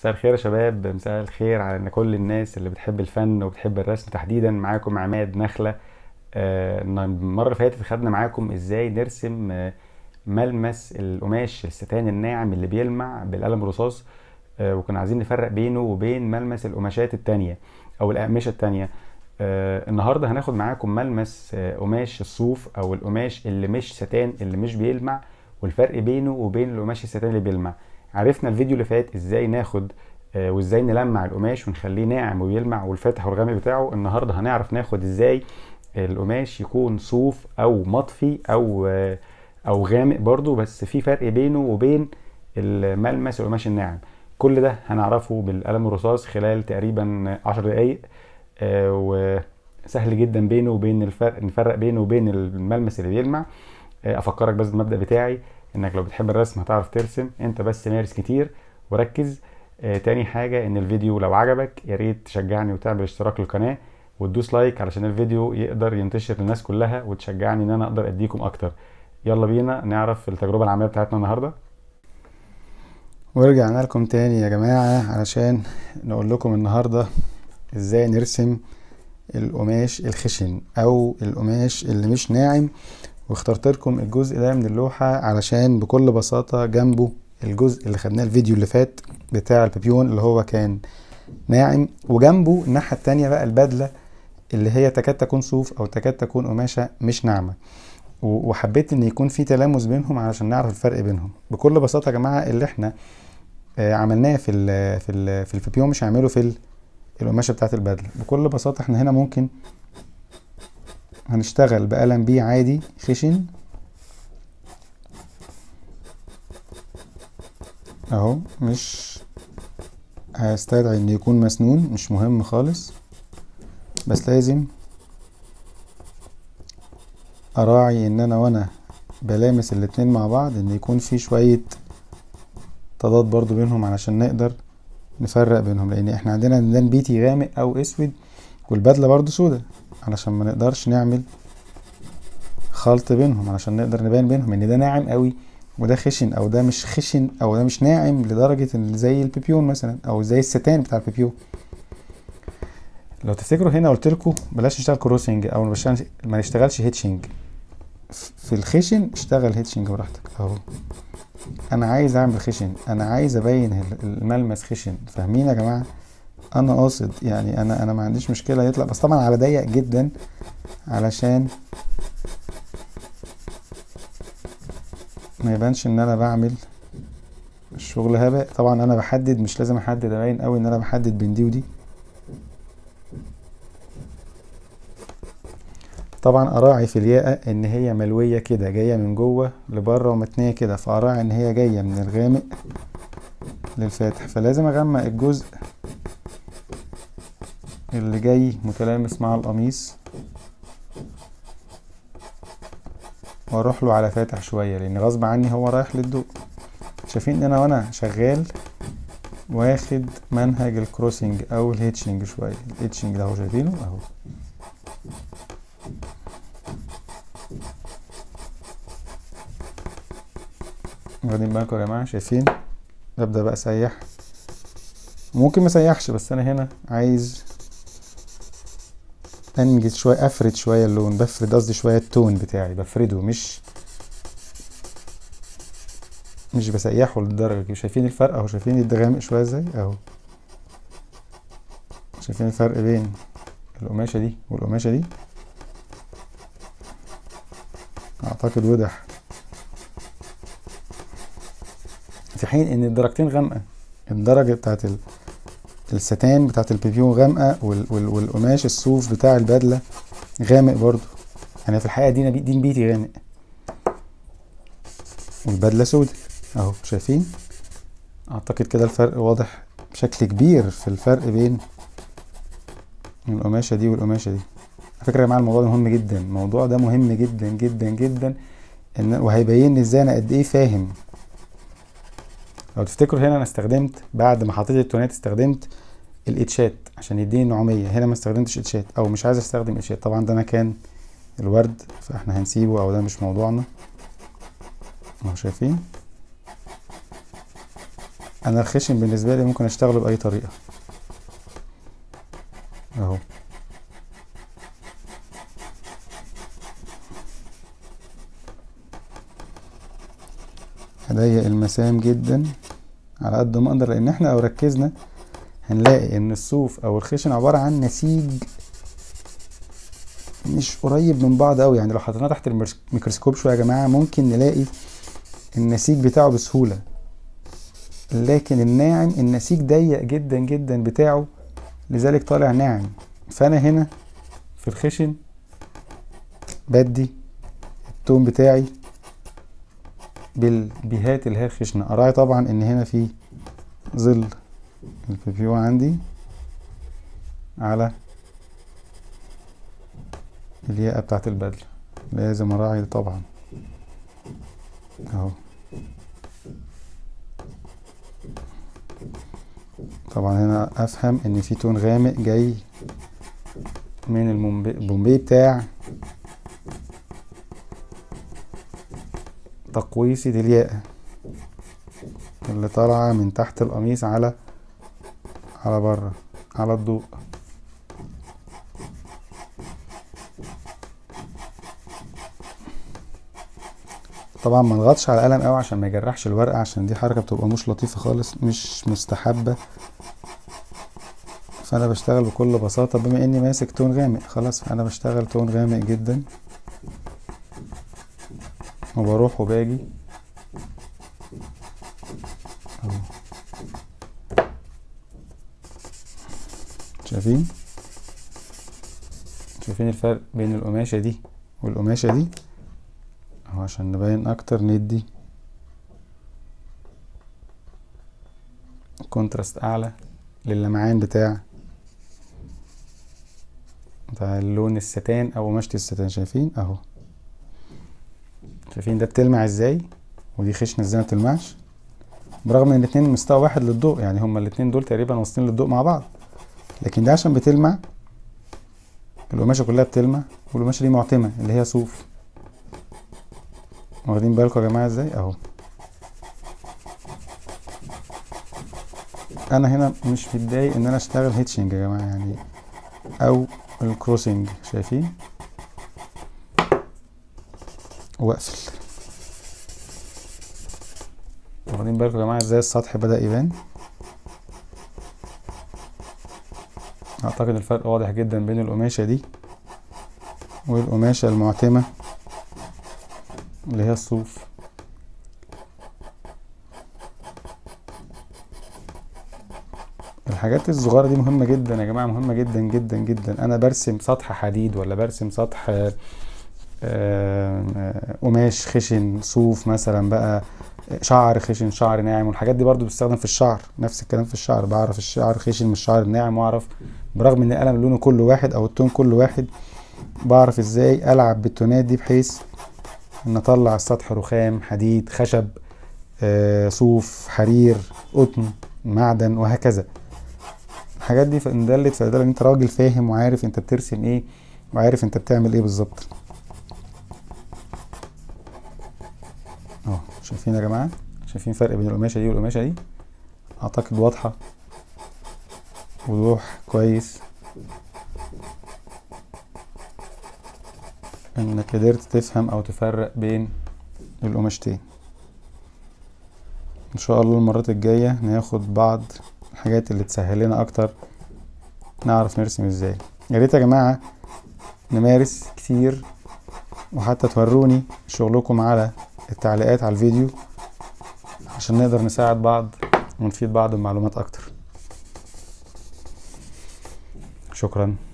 مساء الخير يا شباب مساء الخير على كل الناس اللي بتحب الفن وبتحب الرسم تحديدا معاكم عماد نخلة آه، المرة اللي فاتت خدنا معاكم ازاي نرسم آه، ملمس القماش الستان الناعم اللي بيلمع بالقلم الرصاص آه، وكنا عايزين نفرق بينه وبين ملمس القماشات التانية او الأقمشة التانية آه، النهارده هناخد معاكم ملمس آه، قماش الصوف او القماش اللي مش ستان اللي مش بيلمع والفرق بينه وبين القماش الستان اللي بيلمع عرفنا الفيديو اللي فات ازاي ناخد آه، وازاي نلمع القماش ونخليه ناعم ويلمع والفاتح والغامق بتاعه النهارده هنعرف ناخد ازاي القماش يكون صوف او مطفي او آه، او غامق برضو بس في فرق بينه وبين الملمس القماش الناعم كل ده هنعرفه بالقلم الرصاص خلال تقريبا 10 دقايق آه، وسهل جدا بينه وبين الفرق نفرق بينه وبين الملمس اللي بيلمع آه، افكرك بس بالمبدأ بتاعي انك لو بتحب الرسم هتعرف ترسم انت بس مارس كتير وركز آه، تاني حاجة ان الفيديو لو عجبك يا ريت تشجعني وتعمل اشتراك للقناة وتدوس لايك علشان الفيديو يقدر ينتشر للناس كلها وتشجعني ان انا اقدر اديكم اكتر يلا بينا نعرف التجربة العملية بتاعتنا النهاردة ورجعنا لكم تاني يا جماعة علشان نقول لكم النهاردة ازاي نرسم القماش الخشن او القماش اللي مش ناعم واخترت لكم الجزء ده من اللوحة علشان بكل بساطة جنبه الجزء اللي خدناه الفيديو اللي فات بتاع البيبيون اللي هو كان ناعم وجنبه الناحية التانية بقى البدلة اللي هي تكاد تكون صوف او تكاد تكون قماشة مش ناعمة و- وحبيت ان يكون في تلامس بينهم علشان نعرف الفرق بينهم بكل بساطة يا جماعة اللي احنا آه، عملناه في ال في ال في البيبيون مش هنعمله في ال- القماشة بتاعت البدلة بكل بساطة احنا هنا ممكن هنشتغل بقلم بي عادي خشن اهو مش هستدعي ان يكون مسنون مش مهم خالص بس لازم اراعي ان انا وانا بلامس الاتنين مع بعض ان يكون في شوية تضاد برضو بينهم علشان نقدر نفرق بينهم لان احنا عندنا دندان بيتي غامق او اسود والبدلة برضو سودة علشان ما نقدرش نعمل خلط بينهم علشان نقدر نبين بينهم ان ده ناعم قوي وده خشن او ده مش خشن او ده مش ناعم لدرجة ان زي البيبيون مثلا او زي الستان بتاع البيبيون لو تفتكروا هنا قلت لكم بلاش نشتغل كروسنج او بلاش ما نشتغلش هيتشنج في الخشن اشتغل هيتشنج براحتك اهو انا عايز اعمل خشن انا عايز ابين ال- الملمس خشن فاهمين يا جماعه انا قاصد يعني انا انا ما عنديش مشكله يطلع بس طبعا على ضيق جدا علشان ما يبانش ان انا بعمل الشغل هباء طبعا انا بحدد مش لازم احدد ابين قوي ان انا بحدد بين دي ودي طبعا اراعي في الياقة ان هي ملوية كده جاية من جوه لبره ومتنية كده فاراعي ان هي جاية من الغامق للفاتح فلازم اغمق الجزء اللي جاي متلامس مع القميص واروح له على فاتح شوية لان غصب عني هو رايح للضوء شايفين ان انا وانا شغال واخد منهج الكروسنج او الهيتشنج شوية الهيتشنج ده اهو شايفينه اهو واخدين بالكم يا جماعة شايفين ببدأ بقى اسيح ممكن ما اسيحش بس انا هنا عايز انجز شوية افرد شوية اللون بفرد قصدي شوية التون بتاعي بفرده مش مش بسيحه للدرجة دي شايفين الفرق اهو شايفين الدغامق شوية ازاي اهو شايفين الفرق بين القماشة دي والقماشة دي اعتقد وضح في حين ان الدرجتين غامقة الدرجة بتاعت ال... الستان بتاعت البيبيون غامقة وال... وال... والقماش الصوف بتاع البدلة غامق برضو يعني في الحقيقة دي نبي... دي نبيتي غامق والبدلة سودة اهو شايفين اعتقد كده الفرق واضح بشكل كبير في الفرق بين القماشة دي والقماشة دي على فكرة يا جماعة الموضوع ده مهم جدا الموضوع ده مهم جدا جدا جدا ان وهيبين لي ازاي انا قد ايه فاهم لو تفتكروا هنا انا استخدمت بعد ما حطيت التونات استخدمت الاتشات عشان يديني النعومية هنا ما استخدمتش اتشات او مش عايز استخدم اتشات طبعا ده مكان الورد فاحنا هنسيبه او ده مش موضوعنا اهو شايفين انا الخشن بالنسبه لي ممكن اشتغله باي طريقه اهو هضيق المسام جدا على قد ما اقدر لان احنا لو ركزنا هنلاقي ان الصوف او الخشن عباره عن نسيج مش قريب من بعض قوي يعني لو حطيناه تحت الميكروسكوب شويه يا جماعه ممكن نلاقي النسيج بتاعه بسهوله لكن الناعم النسيج ضيق جدا جدا بتاعه لذلك طالع ناعم فانا هنا في الخشن بدي التون بتاعي بالبيهات اللي هي الخشنة اراعي طبعا ان هنا في ظل البيبيو عندي على الياقة بتاعت البدلة لازم اراعي طبعا اهو طبعا هنا افهم ان في تون غامق جاي من البومبي بتاع تقويسة الياقة اللي طالعة من تحت القميص على على بره على الضوء طبعا ما نضغطش على القلم قوي عشان ما يجرحش الورقه عشان دي حركه بتبقى مش لطيفه خالص مش مستحبه فانا بشتغل بكل بساطه بما اني ماسك تون غامق خلاص انا بشتغل تون غامق جدا وبروح وباجي شايفين شايفين الفرق بين القماشة دي والقماشة دي اهو عشان نبين اكتر ندي كونتراست اعلى للمعان بتاع بتاع اللون الستان او قماشة الستان شايفين اهو شايفين ده بتلمع ازاي ودي خشنة ازاي ما بتلمعش برغم ان الاتنين مستوى واحد للضوء يعني هما الاتنين دول تقريبا واصلين للضوء مع بعض لكن ده عشان بتلمع القماشة كلها بتلمع والقماشة دي معتمة اللي هي صوف واخدين بالكم يا جماعة ازاي اهو انا هنا مش متضايق ان انا اشتغل هيتشنج يا جماعة يعني او الكروسنج شايفين واقفل واخدين بالكم يا جماعة ازاي السطح بدأ يبان اعتقد الفرق واضح جدا بين القماشة دي والقماشة المعتمة اللي هي الصوف الحاجات الصغيرة دي مهمة جدا يا جماعة مهمة جدا جدا جدا انا برسم سطح حديد ولا برسم سطح قماش خشن صوف مثلا بقى شعر خشن شعر ناعم والحاجات دي برضو بتستخدم في الشعر نفس الكلام في الشعر بعرف الشعر خشن من الشعر الناعم واعرف برغم ان القلم لونه كله واحد او التون كله واحد بعرف ازاي العب بالتونات دي بحيث ان اطلع السطح رخام حديد خشب آه، صوف حرير قطن معدن وهكذا الحاجات دي دلت فدل ان انت راجل فاهم وعارف انت بترسم ايه وعارف انت بتعمل ايه بالظبط اهو شايفين يا جماعه شايفين فرق بين القماشه دي والقماشه دي اعتقد واضحه وضوح كويس انك قدرت تفهم او تفرق بين القماشتين ان شاء الله المرات الجايه ناخد بعض الحاجات اللي تسهل لنا اكتر نعرف نرسم ازاي يا ريت يا جماعه نمارس كتير وحتى توروني شغلكم على التعليقات على الفيديو عشان نقدر نساعد بعض ونفيد بعض بمعلومات اكتر شكرا